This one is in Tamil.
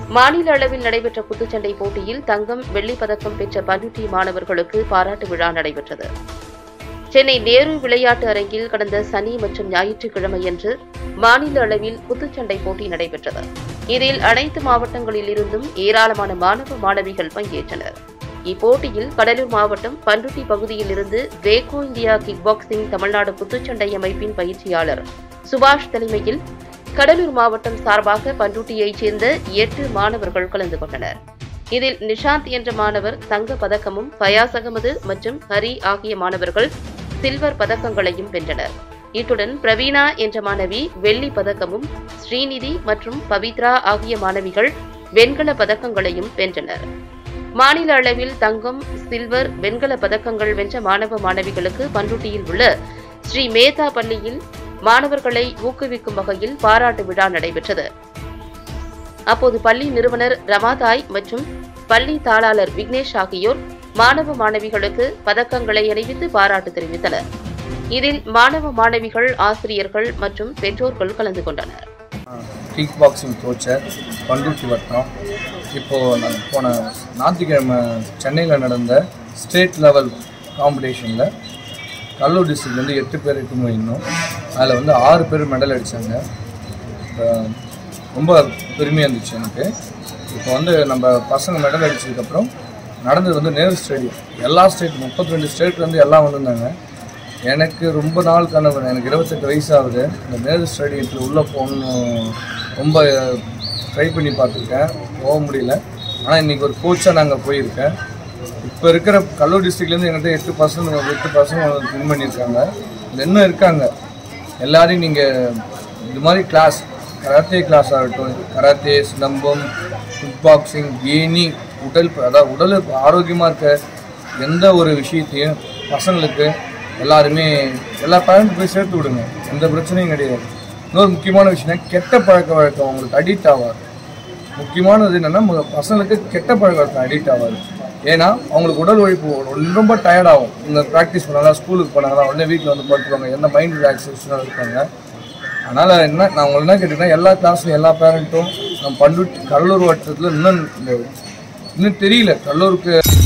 மாநில அளவில் நடைபெற்ற குத்துச்சண்டை போட்டியில் தங்கம் வெள்ளிப் பதக்கம் பெற்ற பண்ருட்டி மாணவர்களுக்கு பாராட்டு விழா நடைபெற்றது சென்னை நேரு விளையாட்டு அரங்கில் கடந்த சனி மற்றும் ஞாயிற்றுக்கிழமையன்று மாநில அளவில் குத்துச்சண்டை போட்டி நடைபெற்றது இதில் அனைத்து மாவட்டங்களில் இருந்தும் ஏராளமான மாணவ மாணவிகள் பங்கேற்றனர் இப்போட்டியில் கடலூர் மாவட்டம் பண்ருட்டி பகுதியில் இருந்து வேகோ இந்தியா கிக் பாக்ஸிங் தமிழ்நாடு குத்துச்சண்டை அமைப்பின் பயிற்சியாளர் சுபாஷ் தலைமையில் கடலூர் மாவட்டம் சார்பாக பண்ருட்டியைச் சேர்ந்த எட்டு மாணவர்கள் கலந்து கொண்டனர் இதில் நிஷாந்த் என்ற மாணவர் தங்க பதக்கமும் ஃபயாஸ் அகமது மற்றும் ஹரி ஆகிய மாணவர்கள் சில்வர் பதக்கங்களையும் வென்றனர் இத்துடன் பிரவீணா என்ற மாணவி வெள்ளி பதக்கமும் ஸ்ரீநிதி மற்றும் பவித்ரா ஆகிய மாணவிகள் வெண்கல பதக்கங்களையும் வென்றனர் மாநில அளவில் தங்கம் சில்வர் வெண்கல பதக்கங்கள் வென்ற மாணவ மாணவிகளுக்கு பண்ருட்டியில் உள்ள ஸ்ரீ மேதா பள்ளியில் மாணவர்களை ஊக்குவிக்கும் வகையில் பாராட்டு விழா நடைபெற்றது அப்போது பள்ளி நிறுவனர் ரமாதாய் மற்றும் பள்ளி தாளாளர் விக்னேஷ் ஆகியோர் மாணவ மாணவிகளுக்கு பதக்கங்களை அணிவித்து பாராட்டு தெரிவித்தனர் இதில் மாணவ மாணவிகள் ஆசிரியர்கள் மற்றும் பெற்றோர்கள் கலந்து கொண்டனர் கிக் பாக்ஸிங் கோச்சர் பண்ருட்டி வட்டம் இப்போது நான் போன ஞாயிற்றுக்கிழமை சென்னையில் நடந்த ஸ்டேட் லெவல் காம்படிஷனில் கடலூர் டிஸ்ட்ரிக்ட்லேருந்து எட்டு பேர் இருக்குமோ இன்னும் அதில் வந்து ஆறு பேர் மெடல் அடித்தாங்க ரொம்ப பெருமையாக இருந்துச்சு எனக்கு இப்போ வந்து நம்ம பசங்க மெடல் அடிச்சதுக்கப்புறம் நடந்தது வந்து நேரு ஸ்டேடியம் எல்லா ஸ்டேட் முப்பத்தி ரெண்டு ஸ்டேட்லேருந்து எல்லாம் வந்திருந்தாங்க எனக்கு ரொம்ப நாள் கனவு எனக்கு இருபத்தெட்டு வயசு ஆகுது இந்த நேரு ஸ்டேடியத்தில் உள்ளே போகணும் ரொம்ப ட்ரை பண்ணி பார்த்துருக்கேன் போக முடியல ஆனால் இன்றைக்கி ஒரு கோச்சாக நாங்கள் போயிருக்கேன் இப்போ இருக்கிற கல்லூர் டிஸ்ட்ரிக்ட்லேருந்து எங்கிட்ட எட்டு பர்சன்ட் எட்டு பர்சன்ட் வின் பண்ணியிருக்காங்க இதுல இன்னும் இருக்காங்க எல்லாரையும் நீங்கள் இது மாதிரி கிளாஸ் கராத்தே கிளாஸ் ஆகட்டும் karate silambam kick boxing any உடல் அதாவது உடல் ஆரோக்கியமாக இருக்க எந்த ஒரு விஷயத்தையும் பசங்களுக்கு எல்லாருமே எல்லா பேரண்ட் போய் சேர்த்து விடுங்க எந்த பிரச்சனையும் கிடையாது இன்னொரு முக்கியமான விஷயம் கெட்ட பழக்க வழக்கம் அவங்களுக்கு அடிக்ட் ஆகாது முக்கியமானது என்னென்னா பசங்களுக்கு கெட்ட பழக்க வழக்கம் அடிக்ட் ஆகாது ஏன்னா அவங்களுக்கு உடல் உழைப்பு ரொம்ப- ரொம்ப tired ஆகும் இந்த ப்ராக்டிஸ் பண்ணாங்க ஸ்கூலுக்கு போனாங்களா உடனே வீட்டில் வந்து படுத்துவாங்க எந்த மைண்ட் ரிலாக்ஸேஷனாக இருப்பாங்க அதனால் என்ன நான் உங்களுக்கு என்ன கேட்டிங்கன்னா எல்லா கிளாஸ்லையும் எல்லா பேரண்ட்டும் நம்ம பண்ருட்டி கடலூர் வட்டத்தில் இன்னும் இந்த- இன்னும் தெரியல கடலூருக்கு